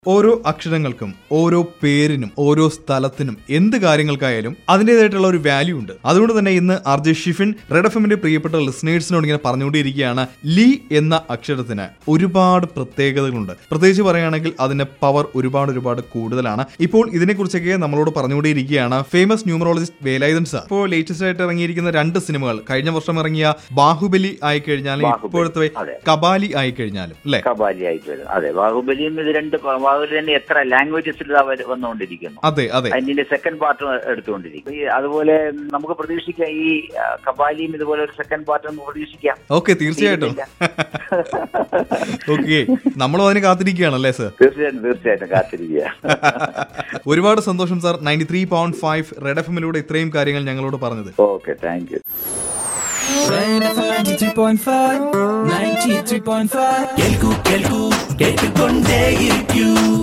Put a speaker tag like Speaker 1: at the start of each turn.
Speaker 1: ഓരോ അക്ഷരങ്ങൾക്കും ഓരോ പേരിനും ഓരോ സ്ഥലത്തിനും എന്ത് കാര്യങ്ങൾക്കായാലും അതിൻ്റെതായിട്ടുള്ള ഒരു വാല്യൂ ഉണ്ട് അതുകൊണ്ട് തന്നെ ഇന്ന് R J Shifin red F എമ്മിന്റെ പ്രിയപ്പെട്ട ലിസ്നേഴ്സിനോട് ഇങ്ങനെ പറഞ്ഞുകൊണ്ടിരിക്കുകയാണ് ലീ എന്ന അക്ഷരത്തിന് ഒരുപാട് പ്രത്യേകതകളുണ്ട് പ്രത്യേകിച്ച് പറയുകയാണെങ്കിൽ അതിന്റെ പവർ ഒരുപാട് ഒരുപാട് കൂടുതലാണ് ഇപ്പോൾ ഇതിനെക്കുറിച്ചൊക്കെ നമ്മളോട് പറഞ്ഞുകൊണ്ടിരിക്കുകയാണ് ഫേമസ് ന്യൂമറോളജിസ്റ്റ് വേലായുധൻ സാർ ഇപ്പോൾ ലേറ്റസ്റ്റ് ആയിട്ട് ഇറങ്ങിയിരിക്കുന്ന രണ്ട് സിനിമകൾ കഴിഞ്ഞ വർഷം ഇറങ്ങിയ ബാഹുബലി ആയി കഴിഞ്ഞാലും
Speaker 2: ബാഹുബലി,
Speaker 1: ഇപ്പോഴത്തെ
Speaker 2: അതെ.
Speaker 1: കബാലി ആയി കഴിഞ്ഞാലും അല്ലെ
Speaker 2: കബാലി ആയിട്ട് വരും അതെ ബാഹുബലിയും ഇത് രണ്ട് പ- ബാഹുബലി തന്നെ എത്ര ലാംഗ്വേജസിൽ അവർ വന്നുകൊണ്ടിരിക്കുന്നു
Speaker 1: അതെ അതെ
Speaker 2: അതിന്റെ സെക്കൻഡ് പാർട്ട് എടുത്തുകൊണ്ടിരിക്കും ഈ അതുപോലെ നമുക്ക് പ്രതീക്ഷിക്കാം ഈ ആ, കബാലിയും ഇതുപോലെ ഒരു സെക്കൻഡ് പാർട്ട് നമുക്ക് പ്രതീക്ഷിക്കാം
Speaker 1: ഓക്കെ തീർച്ചയായിട്ടും ഓക്കെ നമ്മളും അതിന് കാത്തിരിക്കുകയാണല്ലേ സർ
Speaker 2: തീർച്ചയായിട്ടും തീർച്ചയായിട്ടും കാത്തിരിക്കുക
Speaker 1: ഒരുപാട് സന്തോഷം sir ninety three point five red F എമ്മിലൂടെ ഇത്രയും കാര്യങ്ങൾ ഞങ്ങളോട് പറഞ്ഞത്
Speaker 2: okay thank you
Speaker 3: Rain FM 93.5 93.5 കേൾക്കൂ കേൾക്കൂ കേട്ടുകൊണ്ടേയിരിക്കൂ